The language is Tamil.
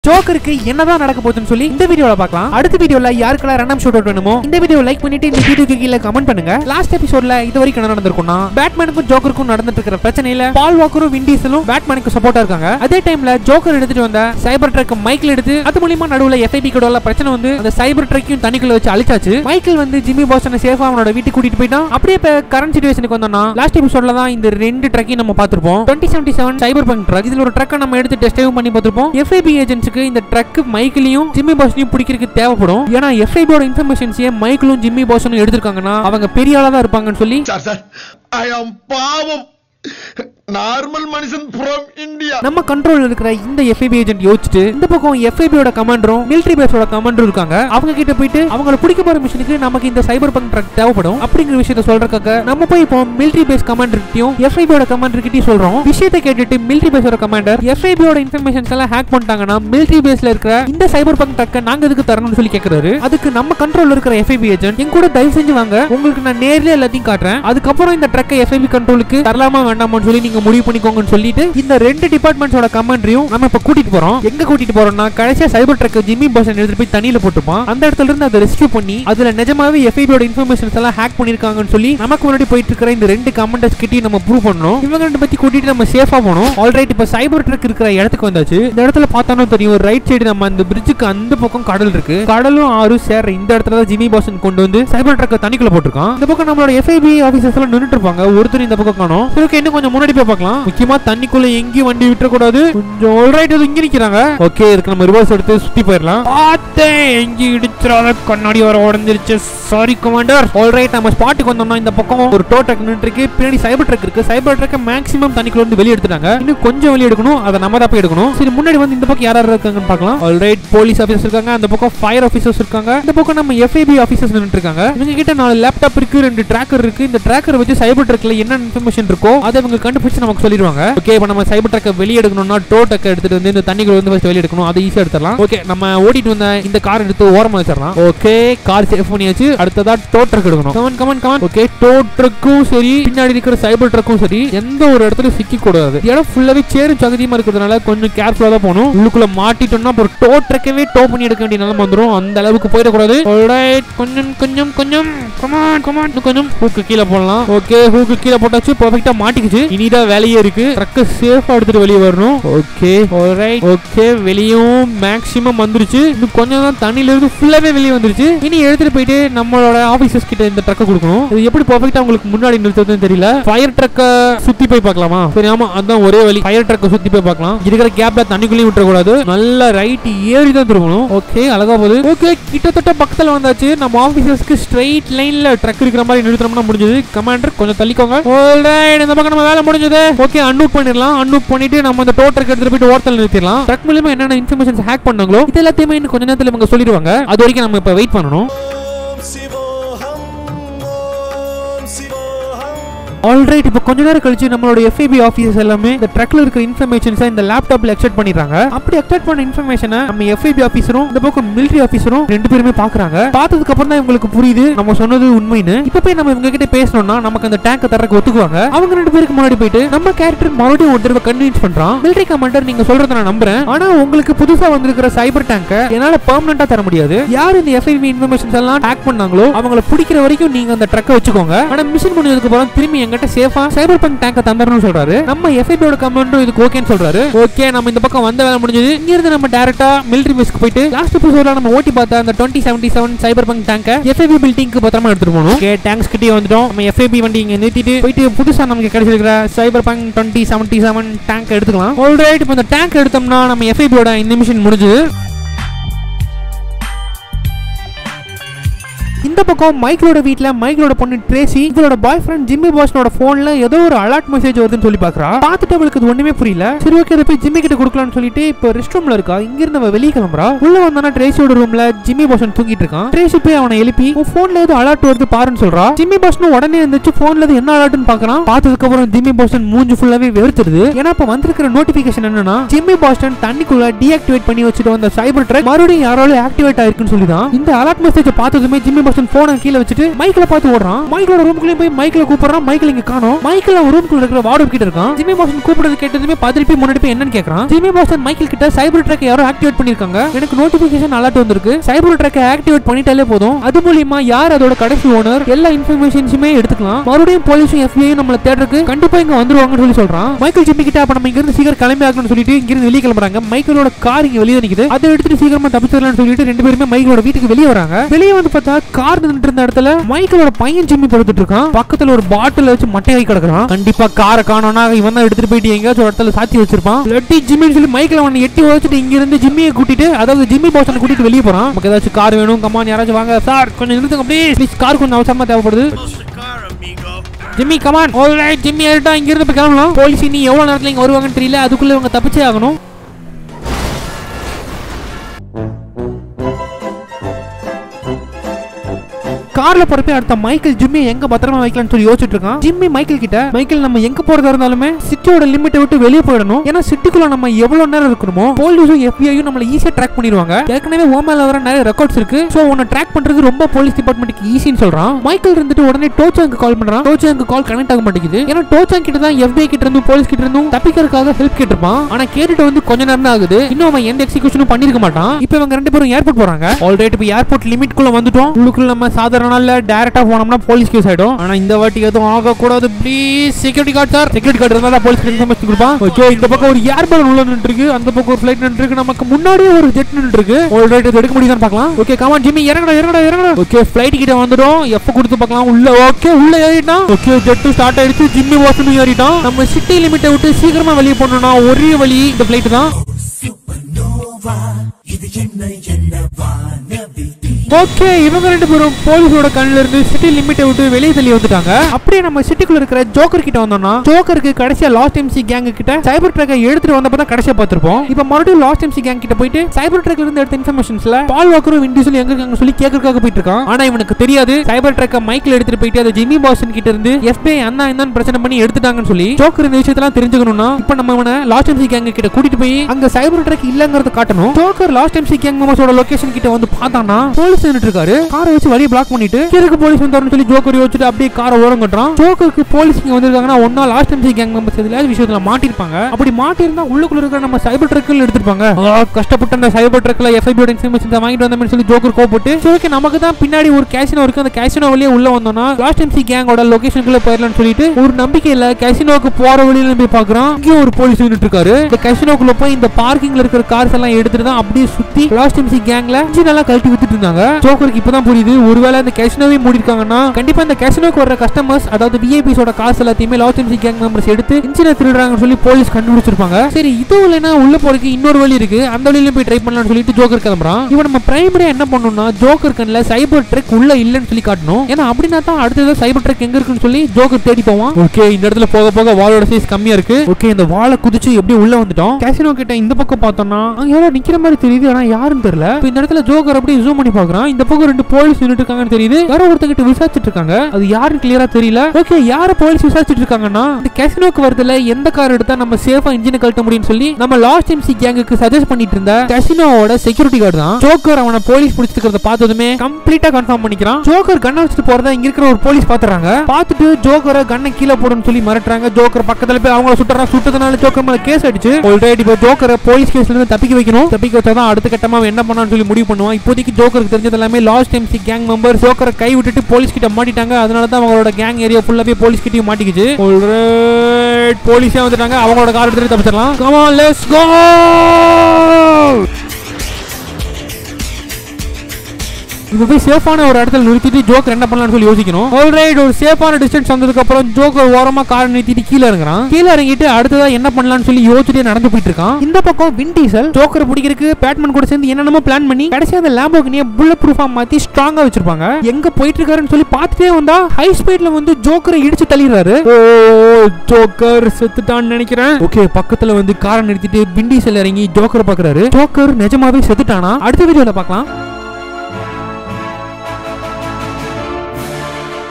ஜோக்கருக்கு என்னதான் நடக்க போகுதுன்னு சொல்லி இந்த வீடியோல பார்க்கலாம் அடுத்த வீடியோல யாருக்கெல்லாம் ரன்னம் ஷூட் அவுட் வேணுமோ இந்த வீடியோ லைக் பண்ணிட்டு இந்த வீடியோக்கு கீழே கமெண்ட் பண்ணுங்க லாஸ்ட் எபிசோட்ல இது வரைக்கும் என்ன நடந்திருக்கும்னா பேட்மேனுக்கும் ஜோக்கருக்கும் நடந்துட்டு இருக்கிற பிரச்சனையில பால் வாக்கரும் விண்டீசலும் பேட்மேனுக்கு சப்போர்ட்டா இருக்காங்க அதே டைம்ல ஜோக்கர் எடுத்துட்டு வந்த சைபர் ட்ரக் மைக்கிள் எடுத்து அது மூலியமா நடுவுல எஃப்ஐபி கூட பிரச்சனை வந்து அந்த சைபர் ட்ரக்கையும் தண்ணிக்குள்ள வச்சு அழிச்சாச்சு மைக்கேல் வந்து ஜிம்மி பாஸ்டனை சேஃபா அவனோட வீட்டுக்கு கூட்டிட்டு போயிட்டான் அப்படியே இப்ப கரண்ட் சுச்சுவேஷனுக்கு வந்தோம்னா லாஸ்ட் எபிசோட்ல தான் இந்த ரெண்டு ட்ரக்கையும் நம்ம பார்த்திருப்போம் twenty seventy seven Cyberpunk truck இதுல ஒரு ட்ரக்கை நம்ம எடுத்து டெஸ்ட் பண்ணி பார்த்திருப்போம் எஃப்ஐபி ஏஜென்ட்ஸ்க்கு இந்த ட்ரக் மைக்கிளையும் ஜிம்மி பாஸ்டையும் பிடிக்கிறதுக்கு தேவைப்படும் ஏன்னா எஃப்ஐபியோட இன்ஃபர்மேஷன்ஸையே மைக்கிளும் ஜிம்மி பாஸ்டும் எடுத்திருக்காங்கன்னா அவங்க பெரிய ஆளா தான் இருப்பாங்கன்னு சொல்லி சார் சார் ஐ ஆம் பாவம் நார்மல் மனுஷன் ஃப்ரம் இந்தியா நம்ம கண்ட்ரோல் இருக்கிற இந்த எஃப்ஐபி ஏஜென்ட் யோசிச்சுட்டு இந்த பக்கம் எஃப்ஐபியோட கமாண்டரும் மிலிட்டரி பேஸோட கமாண்டரும் இருக்காங்க அவங்க கிட்ட போயிட்டு அவங்கள பிடிக்க போற மிஷனுக்கு நமக்கு இந்த சைபர் பங்க் ட்ரக் தேவைப்படும் அப்படிங்கிற விஷயத்த சொல்றதுக்காக நம்ம போய் இப்போ மிலிட்டரி பேஸ் கமாண்டர் கிட்டயும் எஃப்ஐபியோட கமாண்டர் கிட்டயும் சொல்றோம் விஷயத்தை கேட்டுட்டு மிலிட்டரி பேஸோட கமாண்டர் எஃப்ஐபியோட இன்ஃபர்மேஷன்ஸ் எல்லாம் ஹேக் பண்ணிட்டாங்கன்னா மிலிட்டரி பேஸ்ல இருக்கிற இந்த சைபர் பங்க் ட்ரக்கை நாங்க எதுக்கு தரணும்னு சொல்லி கேக்குறாரு அதுக்கு நம்ம கண்ட்ரோல் இருக்கிற எஃப்ஐபி ஏஜென்ட் எங்க கூட தயவு செஞ்சு வாங்க உங்களுக்கு நான் நேர்ல எல்லாத்தையும் காட்டுறேன் அதுக்கப்புறம் இந்த ட்ரக்கை எஃப்ஐபி கண்ட்ரோலுக்கு தரலாமா வேண்டாமான்னு சொல்லி நீங்க முடிவு பண்ணிக்கோங்கன்னு சொல்லிட்டு இந்த ரெண்டு டிபார்ட்மெண்ட்ஸோட கமெண்ட்ரியும் நம்ம இப்ப கூட்டிட்டு போறோம் எங்க கூட்டிட்டு போறோம்னா கடைசியா சைபர் ட்ரக் ஜிம்மி பாஷன் எடுத்துட்டு போய் தண்ணியில போட்டுப்பான் அந்த இடத்துல இருந்து அதை ரெஸ்கியூ பண்ணி அதுல நிஜமாவே எஃப்ஐபியோட இன்ஃபர்மேஷன்ஸ் எல்லாம் ஹேக் பண்ணிருக்காங்கன்னு சொல்லி நமக்கு முன்னாடி போயிட்டு இருக்கிற இந்த ரெண்டு கமெண்டர்ஸ் கிட்டயும் நம்ம ப்ரூவ் பண்ணணும் இவங்க ரெண்டு பத்தி கூட்டிட்டு நம்ம சேஃபா போகணும் ஆல்ரைட் இப்ப சைபர் ட்ரக் இருக்கிற இடத்துக்கு வந்தாச்சு இந்த இடத்துல பார்த்தாலும் தெரியும் ரைட் சைடு நம்ம அந்த பிரிட்ஜுக்கு அந்த பக்கம் கடல் இருக்கு கடலும் ஆறும் சேர்ற இந்த இடத்துல தான் ஜிம்மி பாசன் கொண்டு வந்து சைபர் ட்ரக்கை தண்ணிக்குள்ள போட்டிருக்கான் இந்த பக்கம் நம்மளோட எஃப்ஐபி ஆஃபீஸர்ஸ் எல்லாம் நின்னுட்டு இருப்பாங்க ஒருத்தர் இந்த பக்கம் காணும் சரி okay, இன்னும் கொஞ்சம் முன்னாடி போய் பார்க்கலாம் முக்கியமா தண்ணிக்குள்ள எங்கேயும் வண்டி விட்டுறக்கூடாது கொஞ்சம் ஆல்ரைட் அது இங்க நிக்கிறாங்க ஓகே இதுக்கு நம்ம ரிவர்ஸ் எடுத்து சுத்தி போயிடலாம் பார்த்தேன் எங்க இடிச்சிராத கண்ணாடி வர உடஞ்சிருச்சு சாரி கமாண்டர் ஆல்ரைட் நம்ம ஸ்பாட்டுக்கு வந்தோம்னா இந்த பக்கம் ஒரு டோ ட்ரக் நின்று இருக்கு பின்னாடி சைபர் ட்ரக் இருக்கு சைபர் ட்ரக்கை மேக்ஸிமம் தண்ணிக்குள்ள இருந்து வெளியே எடுத்துட்டாங்க இன்னும் கொஞ்சம் வெளியே எடுக்கணும் அதை நம்ம தான் போய் எடுக்கணும் சரி முன்னாடி வந்து இந்த பக்கம் யார் யார் இருக்காங்கன்னு பார்க்கலாம் ஆல்ரைட் போலீஸ் ஆஃபீஸர்ஸ் இருக்காங்க அந்த பக்கம் ஃபயர் ஆஃபீஸர்ஸ் இருக்காங்க இந்த பக்கம் நம்ம எஃப்ஐபி ஆஃபீஸர்ஸ் நின்று இருக்காங்க இவங்க கிட்ட நாலு லேப்டாப் இருக்கு ரெண்டு ட்ராக்கர் இருக்கு இந்த ட்ராக்கர் வச்சு சைபர் ட்ரக்ல என்ன இன்ஃபர்மேஷன் இருக்கோ அதை இவங்க கண்டுபிடிச்சு நமக்கு சொல்லிடுவாங்க ஓகே இப்போ நம்ம சைபர் ட்ரக்கை வெளியே எடுக்கணும்னா டோ ட்ரக்கை எடுத்துட்டு வந்து இந்த தண்ணிக்குள்ள வந்து ஃபர்ஸ்ட் வெளியே எடுக்கணும் அதை ஈஸியா எடுத்துடலாம் ஓகே நம்ம ஓட்டிட்டு வந்த இந்த கார் எடுத்து ஓரமா வச்சிடலாம் ஓகே கார் சேஃப் பண்ணியாச்சு அடுத்ததா டோ ட்ரக் எடுக்கணும் come on come on come on okay tow ட்ரக்கும் சரி பின்னாடி இருக்கிற சைபர் ட்ரக்கும் சரி எந்த ஒரு இடத்துல சிக்கி கூடாது இடம் ஃபுல்லாவே சேரும் சகதியமா இருக்கிறதுனால கொஞ்சம் கேர்ஃபுல்லா தான் போகணும் உள்ளுக்குள்ள மாட்டிட்டோம்னா அப்புறம் டோ ட்ரக்கவே டோ பண்ணி எடுக்க வேண்டிய நிலைமை வந்துரும் அந்த அளவுக்கு போயிடக்கூடாது Alright, கொஞ்சம் கொஞ்சம் கொஞ்சம் கமான் கமான் கொஞ்சம் ஹூக்கு கீழே போடலாம் ஓகே ஹூக்கு கீழே போட்டாச்சு பர்ஃபெக்ட்டா மாட்டிக்கிச்சு இனிதான் வேலையே இருக்கு ட்ரக்க சேஃபா எடுத்துட்டு வெளியே வரணும் ஓகே ஆல்ரைட் ஓகே வெளியும் மேக்ஸிமம் வந்துருச்சு இன்னும் கொஞ்சம் தான் தண்ணியில இருந்து ஃபுல்லாவே வெளியே வந்துருச்சு இனி எடுத்துட்டு போயிட்டு நம்மளோட ஆபீசர்ஸ் கிட்ட இந்த ட்ரக்க கொடுக்கணும் இது எப்படி பர்ஃபெக்ட்டா உங்களுக்கு முன்னாடி நிறுத்துறதுன்னு தெரியல ஃபயர் ட்ரக்க சுத்தி போய் பார்க்கலாமா சரி ஆமா அதான் ஒரே வழி ஃபயர் ட்ரக்க சுத்தி போய் பார்க்கலாம் இருக்கிற கேப்ல தண்ணிக்குள்ளேயும் விட்டுற கூடாது நல்ல ரைட் ஏறி தான் திரும்பணும் ஓகே அழகா போகுது ஓகே கிட்டத்தட்ட பக்கத்துல வந்தாச்சு நம்ம ஆபீசர்ஸ்க்கு ஸ்ட்ரைட் லைன்ல ட்ரக் இருக்கிற மாதிரி நிறுத்தணும்னா முடிஞ்சது கமாண்டர் கொஞ்சம் தள்ளிக்கோங்க Alright, இந்த பக்கம் நம்ம வேலை முடிஞ்சது ஓகே அன்லூட் பண்ணிடலாம் அன்லூட் பண்ணிட்டு நம்ம அந்த டோ ட்ரக் எடுத்துட்டு போயிட்டு ஓரத்தில் நிறுத்திடலாம் ட்ரக் மூலியமா என்னென்ன இன்ஃபர்மேஷன்ஸ் ஹேக் பண்ணாங்களோ இது எல்லாத்தையுமே இன்னும் கொஞ்ச நேரத்துல இவங்க சொல்லிடுவாங்க அது வரைக்கும் நம்ம இப்ப வெயிட் பண்ணணும் ஓம் சிவோஹம் ஓம் சிவோஹம் ஆல்ரைட் இப்போ கொஞ்ச நேரம் கழிச்சு நம்மளோட எஃப்ஐபி ஆஃபீஸர்ஸ் எல்லாமே இந்த ட்ரக்ல இருக்கிற இன்ஃபர்மேஷன்ஸை இந்த லேப்டாப்ல எக்ஸ்ட்ராக்ட் பண்ணிடுறாங்க அப்படி எக்ஸ்ட்ராக்ட் பண்ண இன்ஃபர்மேஷனை நம்ம எஃப்ஐபி ஆஃபீஸரும் இந்த பக்கம் மிலிட்டரி ஆஃபீஸரும் ரெண்டு பேருமே பாக்குறாங்க பார்த்ததுக்கு அப்புறம் தான் இவங்களுக்கு புரியுது நம்ம சொன்னது உண்மைன்னு இப்போ போய் நம்ம இவங்க கிட்ட பேசணும்னா நமக்கு அந்த டேங்கை தரக்கு ஒத்துக்குவாங்க அவங்க ரெண்டு பேருக்கு முன்னாடி போயிட்டு நம்ம கேரக்டர் மறுபடியும் ஒரு தடவை கன்வின்ஸ் பண்றான் மிலிட்டரி கமாண்டர் நீங்க சொல்றத நான் நம்புறேன் ஆனா உங்களுக்கு புதுசா வந்திருக்கிற சைபர் டேங்கை என்னால பெர்மனண்டா தர முடியாது யார் இந்த எஃப்ஐபி இன்ஃபர்மேஷன்ஸ் எல்லாம் ஹேக் பண்ணாங்களோ அவங்கள பிடிக்கிற வரைக்கும் நீங்க அந்த ட்ரக்கை வச்சுக்கோங்க ஆனா மிஷன் முடிஞ்சதுக்கு அப்புறம் திரும்பி எங்கிட்ட சேஃபா சைபர் பங்க் டேங்க தந்துடணும்னு சொல்றாரு நம்ம எஃப்ஐபியோட கமெண்டும் இதுக்கு ஓகேன்னு சொல்றாரு ஓகே நம்ம இந்த பக்கம் வந்த வேலை முடிஞ்சது இங்க இருந்து நம்ம டேரக்டா மிலிட்டரி பேஸ்க்கு போயிட்டு லாஸ்ட் எபிசோட்ல நம்ம ஓட்டி பார்த்த அந்த twenty seventy seven Cyberpunk டேங்க எஃப்ஐபி பில்டிங்க்கு பத்திரமா எடுத்துட்டு போகணும் ஓகே டேங்க்ஸ் கிட்டே வந்துட்டோம் நம்ம எஃப்ஐபி வண்டி இங்க நிறுத்திட்டு போயிட்டு புதுசா நமக்கு கிடைச்சிருக்கிற Cyberpunk twenty seventy seven tank எடுத்துக்கலாம் ஆல்ரைட் இப்போ இந்த டேங்க் எடுத்தோம்னா நம்ம எஃப்ஐபியோட இந்த மிஷன் முடிஞ்சது இந்த பக்கம் மைக்கேலோட வீட்ல மைக்கேலோட பொண்ணு ட்ரேசி இவளோட பாய் ஃப்ரெண்ட் ஜிம்மி பாஸ்னோட போன்ல ஏதோ ஒரு அலர்ட் மெசேஜ் வருதுன்னு சொல்லி பாக்குறா பார்த்துட்டு அவளுக்கு அது ஒண்ணுமே புரியல சரி ஓகே இதை போய் ஜிம்மி கிட்ட கொடுக்கலாம்னு சொல்லிட்டு இப்போ ரெஸ்ட் ரூம்ல இருக்கா இங்க இருந்து அவ வெளியே கிளம்புறா உள்ள வந்தானா ட்ரேசியோட ரூம்ல ஜிம்மி பாஸ்டன் தூங்கிட்டு இருக்கான் ட்ரேசி போய் அவனை எழுப்பி உன் போன்ல ஏதோ அலர்ட் வருது பாருன்னு சொல்றா ஜிம்மி பாஸ்டன் உடனே இருந்துச்சு போன்ல ஏதோ என்ன அலர்ட்னு பாக்குறான் பார்த்ததுக்கு அப்புறம் ஜிம்மி பாஸ்டன் மூஞ்சி ஃபுல்லாவே வெறுத்துருது ஏன்னா இப்ப வந்திருக்கிற நோட்டிபிகேஷன் என்னன்னா ஜிம்மி பாஸ்டன் தண்ணிக்குள்ள டீஆக்டிவேட் பண்ணி வச்சுட்டு வந்த சைபர் ட்ரக் மறுபடியும் யாராலும் ஆக்டிவேட் ஆயிருக்குன்னு சொல்லி தான் இந்த அலர்ட் மெசேஜ் பார்த்ததுமே ஜிம்மி பாஸ்டன் போனை கீழே வச்சுட்டு மைக்கில பார்த்து ஓடுறான் மைக்கிளோட ரூமுக்குள்ளேயும் போய் மைக்கில கூப்பிடுறான் மைக்கில் இங்க காணோம் மைக்கில் அவன் ரூமுக்குள்ள இருக்கிற வார்டு கிட்ட இருக்கான் ஜிம்மி பாஸ்டன் கூப்பிடுறது கேட்டதுமே பதறி போய் முன்னாடி போய் என்னன்னு கேக்குறான் ஜிம்மி பாஸ்டன் மைக்கிள் கிட்ட சைபர் ட்ராக் யாரோ ஆக்டிவேட் பண்ணிருக்காங்க எனக்கு நோட்டிபிகேஷன் அலர்ட் வந்திருக்கு சைபர் ட்ராக் ஆக்டிவேட் பண்ணிட்டாலே போதும் அது மூலியமா யார் அதோட கடைசி ஓனர் எல்லா இன்ஃபர்மேஷன்ஸுமே எடுத்துக்கலாம் மறுபடியும் போலீஸும் எஃபிஐயும் நம்மள தேடுறதுக்கு கண்டிப்பா இங்க வந்துருவாங்கன்னு சொல்லி சொல்றான் மைக்கேல் ஜிம்மி கிட்ட அப்ப நம்ம இங்க இருந்து சீக்கிரம் கிளம்பி ஆகணும்னு சொல்லிட்டு இங்க இருந்து வெளியே கிளம்புறாங்க மைக்கேலோட கார் இங்க வெளியே நிக்குது அதை எடுத்துட்டு சீக்கிரமா தப்பிச்சிடலாம்னு சொல்லிட்டு ரெண்டு பேருமே மைக்கேலோட வீட்டுக்கு வெளியே வராங்க வெளியே வந்து பார்த்தா கார் நின்னுட்டு இருந்த இடத்துல மைக்கேலோட பையன் ஜிம்மி படுத்துட்டு இருக்கான் பக்கத்துல ஒரு பாட்டில் வச்சு மட்டையாகி கிடக்குறான் கண்டிப்பா காரை காணோம்னா இவன் தான் எடுத்துட்டு போயிட்டு எங்கேயாச்சும் ஒரு இடத்துல சாத்தி வச்சிருப்பான் லட்டி ஜிம்மின்னு சொல்லி மைக்கில் அவனை எட்டி வச்சுட்டு இங்க இருந்து ஜிம்மியை கூட்டிட்டு அதாவது ஜிம்மி பாஸ்டனை கூட்டிட்டு வெளியே போறான் நமக்கு ஏதாச்சும் கார் வேணும் கமான் யாராச்சும் வாங்க சார் கொஞ்சம் நிறுத்துங்க ப்ளீஸ் ப்ளீஸ் கார் கொஞ்சம் அவசரமா தேவைப்படுது ஜிம்மி கமான் ஆல்ரைட் ஜிம்மி ஏறிட்டா இங்க இருந்து போய் கிளம்பலாம் போலீஸ் நீ எவ்வளவு நேரத்துல இங்க வருவாங்கன்னு தெரியல அதுக்குள்ள இவங்க தப்பிச்சே ஆகணும் கார்ல போறப்ப அடுத்த மைக்கேல் ஜிம்மி எங்க பத்திரமா வைக்கலாம்னு சொல்லி யோசிச்சுட்டு இருக்கான் ஜிம்மி மைக்கேல் கிட்ட மைக்கேல் நம்ம எங்க போறதா இருந்தாலுமே சிட்டியோட லிமிட்டை விட்டு வெளியே போயிடணும் ஏன்னா சிட்டிக்குள்ள நம்ம எவ்வளவு நேரம் இருக்கணுமோ போலீஸும் எஃபிஐயும் நம்மள ஈஸியா ட்ராக் பண்ணிடுவாங்க ஏற்கனவே ஓமேல வர நிறைய ரெக்கார்ட்ஸ் இருக்கு சோ உன்னை ட்ராக் பண்றது ரொம்ப போலீஸ் டிபார்ட்மெண்ட்டுக்கு ஈஸின்னு சொல்றான் மைக்கேல் இருந்துட்டு உடனே டோச்சாங்க கால் பண்றான் டோச்சாங்க கால் கனெக்ட் ஆக மாட்டேங்குது ஏன்னா டோச்சாங் கிட்ட தான் எஃபிஐ கிட்ட இருந்தும் போலீஸ் கிட்ட இருந்தும் தப்பிக்கிறதுக்காக ஹெல்ப் கேட்டிருப்பான் ஆனா கேட்டுட்டு வந்து கொஞ்ச நேரம் தான் ஆகுது இன்னும் அவன் எந்த எக்ஸிகியூஷனும் பண்ணிருக்க மாட்டான் இப்போ இவங்க ரெண்டு பேரும் ஏர்போர்ட் போறாங்க ஆல்ரைட் இப்போ ஏர்போர்ட் லிமிட் குள்ள வந்துட்டோம் உள்ளுக்குள்ள நம்ம சாதாரண நாள்ல டைரக்டா போனோம்னா போலீஸ் கேஸ் ஆயிடும் ஆனா இந்த வாட்டி எதுவும் ஆக கூடாது please security guard sir security guard இருந்தா போலீஸ் இன்ஃபர்மேஷன் கொடுப்பான் ஓகே இந்த பக்கம் ஒரு ஏர்போர்ட் உள்ள நின்று இருக்கு அந்த பக்கம் ஒரு ஃபிளைட் நின்று இருக்கு நமக்கு முன்னாடியே ஒரு ஜெட் நின்று இருக்கு ஆல்ரைட் இது எடுக்க முடியுதான்னு பார்க்கலாம் ஓகே கமான் ஜிம்மி இறங்கடா இறங்கடா இறங்கடா ஓகே ஃபிளைட் கிட்ட வந்துடும் எப்ப கொடுத்து பார்க்கலாம் உள்ள ஓகே உள்ள ஏறிட்டான் ஓகே ஜெட் ஸ்டார்ட் ஆயிடுச்சு ஜிம்மி வாசனும் ஏறிட்டான் நம்ம சிட்டி லிமிட்டை விட்டு சீக்கிரமா வெளியே போனோம்னா ஒரே வழி இந்த ஃபிளைட் தான் ஓகே இவங்க ரெண்டு பேரும் போலீஸோட கண்ணுல இருந்து சிட்டி லிமிட்டை விட்டு வெளியே தள்ளி வந்துட்டாங்க அப்படியே நம்ம சிட்டிக்குள்ள இருக்கிற ஜோக்கர் கிட்ட வந்தோம்னா ஜோக்கருக்கு கடைசியா லாஸ்ட் எம்சி கேங் கிட்ட சைபர் ட்ராக்கை எடுத்துட்டு வந்தப்ப தான் கடைசியா பார்த்திருப்போம் இப்போ மறுபடியும் லாஸ்ட் எம்சி கேங் கிட்ட போயிட்டு சைபர் ட்ராக்ல இருந்து எடுத்த இன்ஃபர்மேஷன்ஸ்ல பால் வாக்கரும் விண்டிசல் எங்க இருக்காங்க சொல்லி கேட்கறதுக்காக போயிட்டு இருக்கான் ஆனா இவனுக்கு தெரியாது சைபர் ட்ராக்கை மைக்ல எடுத்துட்டு போயிட்டு அதை ஜிம்மி பாஸ்டன் கிட்ட இருந்து எஃபிஐ அண்ணா என்னன்னு பிரச்சனை பண்ணி எடுத்துட்டாங்கன்னு சொல்லி ஜோக்கர் இந்த விஷயத்தெல்லாம் தெரிஞ்சுக்கணும்னா இப்போ நம்ம இவனை லாஸ்ட் எம்சி கேங் கிட்ட கூட்டிட்டு போய் அங்க சைபர் ட்ராக் இல்லங்கறத காட்டணும் ஜோக்கர் லாஸ்ட் எம்சி கேங் மெம்பர்ஸோட லொகேஷன் கிட்ட வந்து பார்த்தானா போலீஸ் நின்னுட்டு இருக்காரு காரை வச்சு வழியை பிளாக் பண்ணிட்டு கிழக்கு போலீஸ் வந்தாருன்னு சொல்லி ஜோக்கர் யோசிச்சுட்டு அப்படியே காரை ஓரம் கட்டுறான் ஜோக்கருக்கு போலீஸ் இங்க வந்திருக்காங்கன்னா ஒன்னா லாஸ்ட் எம்சி கேங் மெம்பர்ஸ் எதுலயாவது விஷயத்துல மாட்டிருப்பாங்க அப்படி மாட்டிருந்தா உள்ளுக்குள்ள இருக்கிற நம்ம சைபர் ட்ரக்கில் எடுத்திருப்பாங்க ஆ, கஷ்டப்பட்டு அந்த சைபர் ட்ரக்ல எஃப்ஐபியோட இன்ஃபர்மேஷன் வாங்கிட்டு வந்தோம்னு சொல்லி ஜோக்கர் கோபப்பட்டு சரி ஓகே நமக்கு தான் பின்னாடி ஒரு கேசினோ இருக்கு அந்த கேசினோ வழியே உள்ள வந்தோம்னா லாஸ்ட் எம்சி கேங்கோட லொகேஷனுக்குள்ள போயிடலாம்னு சொல்லிட்டு ஒரு நம்பிக்கையில கேசினோக்கு போற வழியில போய் பாக்குறான் இங்கேயும் ஒரு போலீஸ் நின்னுட்டு இருக்காரு இந்த கேசினோக்குள்ள போய் இந்த பார்க்கிங்ல இருக்கிற கார்ஸ் எல்லாம் எடுத்துட்டு தான் அப்படியே சுத்தி லாஸ்ட் எம்சி கேங்ல இன்ஜின் எல்லாம் கழட்டி வித்துட்டு இருந்தாங்க ஜோக்கருக்கு இப்பதான் புரியுது ஒருவேளை இந்த கேசினோவே மூடிருக்காங்கன்னா கண்டிப்பா இந்த கேசினோக்கு வர கஸ்டமர்ஸ் அதாவது விஐபிஸோட காசு எல்லாத்தையுமே லாஸ்ட் எம்சி கேங் மெம்பர்ஸ் எடுத்து இன்ஜினை திருடுறாங்கன்னு சொல்லி போலீஸ் கண்டுபிடிச்சிருப்பாங்க சரி இதுவும் இல்லைன்னா உள்ள போறதுக்கு இன்னொரு வழி இருக்கு அந்த வழியில போய் ட்ரை பண்ணலாம்னு சொல்லிட்டு ஜோக்கர் கிளம்புறான் இவன் நம்ம பிரைமரியா என்ன பண்ணணும்னா ஜோக்கர் கண்ணில் சைபர் ட்ரக் உள்ள இல்லைன்னு சொல்லி காட்டணும் ஏன்னா அப்படின்னா தான் அடுத்தது சைபர் ட்ரக் எங்க இருக்குன்னு சொல்லி ஜோக்கர் தேடி போவான் ஓகே இந்த இடத்துல போக போக வாலோட சைஸ் கம்மியா இருக்கு ஓகே இந்த வாழை குதிச்சு எப்படி உள்ள வந்துட்டோம் கேசினோ கிட்ட இந்த பக்கம் பார்த்தோம்னா அங்க யாரோ நிக்கிற மாதிரி தெரியுது ஆனா யாருன்னு தெரியல இப்ப இந்த இடத்துல ஜோக்கர் அப்படியே ஜூம் பண்ணி பாக்குறான் இந்த பக்கம் ரெண்டு போலீஸ் நின்னுட்டு இருக்காங்கன்னு தெரியுது யாரோ ஒருத்தங்கிட்ட விசாரிச்சுட்டு இருக்காங்க அது யாருன்னு கிளியரா தெரியல ஓகே யார போலீஸ் விசாரிச்சுட்டு இருக்காங்கன்னா இந்த கேசினோக்கு வரதுல எந்த கார் எடுத்தா நம்ம சேஃபா இன்ஜினை கழட்ட முடியும்னு சொல்லி நம்ம லாஸ்ட் எம்சி கேங்குக்கு சஜஸ்ட் பண்ணிட்டு இருந்த கேசினோவோட செக்யூரிட்டி கார்டு தான் ஜோக்கர் அவனை போலீஸ் பிடிச்சிருக்கிறத பார்த்ததுமே கம்ப்ளீட்டா கன்ஃபார்ம் பண்ணிக்கிறான் ஜோக்கர் கண்ணை வச்சுட்டு போறத இங்க இருக்கிற ஒரு போலீஸ் பாத்துறாங்க பார்த்துட்டு ஜோக்கரை கண்ணை கீழே போடுன்னு சொல்லி மிரட்டுறாங்க ஜோக்கர் பக்கத்துல போய் அவங்கள சுட்டுறான் சுட்டதுனால ஜோக்கர் மேல கேஸ் அடிச்சு ஆல்ரெடி இப்போ ஜோக்கரை போலீஸ் கேஸ்ல இருந்து தப்பிக்க வைக்கணும் தப்பிக்க வச்சாதான் அடுத்த கட்டமா அவன் என்ன பண்ணான்னு சொல்லி முடிவு பண்ணுவான் இப்போதைக்கு ஜோக்கருக்கு தெரிஞ்சது எல்லாமே லாஸ்ட் எம்சி கேங் மெம்பர் ஜோக்கரை கை விட்டுட்டு போலீஸ் கிட்ட மாட்டிட்டாங்க அதனால தான் அவங்களோட கேங் ஏரியா ஃபுல்லாவே போலீஸ் கிட்டயும் மாட்டிக்கிச்சு ஆல்ரைட் போலீஸே வந்துட்டாங்க அவங்களோட கார் எடுத்துட்டு தப்பிச்சிடலாம் கம் ஆன் லெட்ஸ் கோ இப்போ போய் சேஃபான ஒரு இடத்துல நிறுத்திட்டு ஜோக்கர் என்ன பண்ணலாம்னு சொல்லி யோசிக்கணும் ஆல்ரைட் ஒரு சேஃபான டிஸ்டன்ஸ் வந்ததுக்கு அப்புறம் ஜோக்கர் ஓரமா கார் நிறுத்திட்டு கீழே இறங்குறான் கீழே இறங்கிட்டு அடுத்ததா என்ன பண்ணலாம்னு சொல்லி யோசிச்சுட்டே நடந்து போயிட்டு இருக்கான் இந்த பக்கம் வின் டீசல் ஜோக்கர் பிடிக்கிறதுக்கு பேட்மேன் கூட சேர்ந்து என்னென்னமோ பிளான் பண்ணி கடைசியா அந்த லேம்போகினியை புல்லட் ப்ரூஃபா மாத்தி ஸ்ட்ராங்கா வச்சிருப்பாங்க எங்க போயிட்டு இருக்காருன்னு சொல்லி பார்த்துட்டே வந்தா ஹை ஸ்பீட்ல வந்து ஜோக்கரை இடிச்சு தள்ளிடுறாரு ஓ ஜோக்கர் செத்துட்டான்னு நினைக்கிறேன் ஓகே பக்கத்துல வந்து காரை நிறுத்திட்டு வின் டீசல் இறங்கி ஜோக்கரை பாக்குறாரு ஜோக்கர் நிஜமாவே செத்துட்டானா அடுத்த வீடியோல பார்க்கலாம்